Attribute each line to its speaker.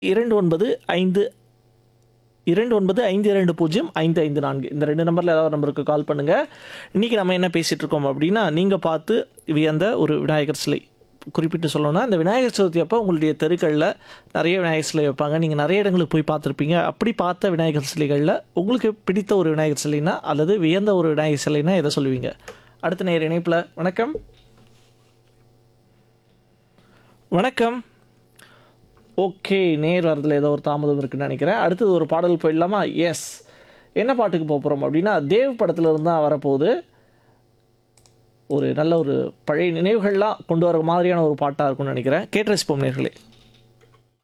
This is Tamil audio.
Speaker 1: இரண்டு ஒன்பது ஐந்து இரண்டு ஒன்பது ஐந்து இரண்டு பூஜ்ஜியம் ஐந்து ஐந்து நான்கு இந்த ரெண்டு நம்பரில் ஏதாவது ஒரு நம்பருக்கு கால் பண்ணுங்கள் இன்றைக்கி நம்ம என்ன பேசிகிட்டு இருக்கோம் அப்படின்னா நீங்கள் பார்த்து வியந்த ஒரு விநாயகர் சிலை குறிப்பிட்டு சொல்லணும்னா இந்த விநாயகர் சதுர்த்தி அப்போ உங்களுடைய தெருக்களில் நிறைய விநாயகர் சிலை வைப்பாங்க நீங்கள் நிறைய இடங்களுக்கு போய் பார்த்துருப்பீங்க அப்படி பார்த்த விநாயகர் சிலைகளில் உங்களுக்கு பிடித்த ஒரு விநாயகர் சிலைனா அல்லது வியந்த ஒரு விநாயகர் சிலைனா எதை சொல்லுவீங்க அடுத்த நேர இணைப்பில் வணக்கம் வணக்கம் ஓகே நேர் வரதுல ஏதோ ஒரு தாமதம் இருக்குன்னு நினைக்கிறேன் அடுத்தது ஒரு பாடல் போயிடலாமா எஸ் என்ன பாட்டுக்கு போக போகிறோம் அப்படின்னா தேவ் படத்துல இருந்து தான் வரப்போகுது ஒரு நல்ல ஒரு பழைய நினைவுகள்லாம் கொண்டு வர மாதிரியான ஒரு பாட்டாக இருக்கும்னு நினைக்கிறேன் கேட்டு ரசிப்போம் நேர்களே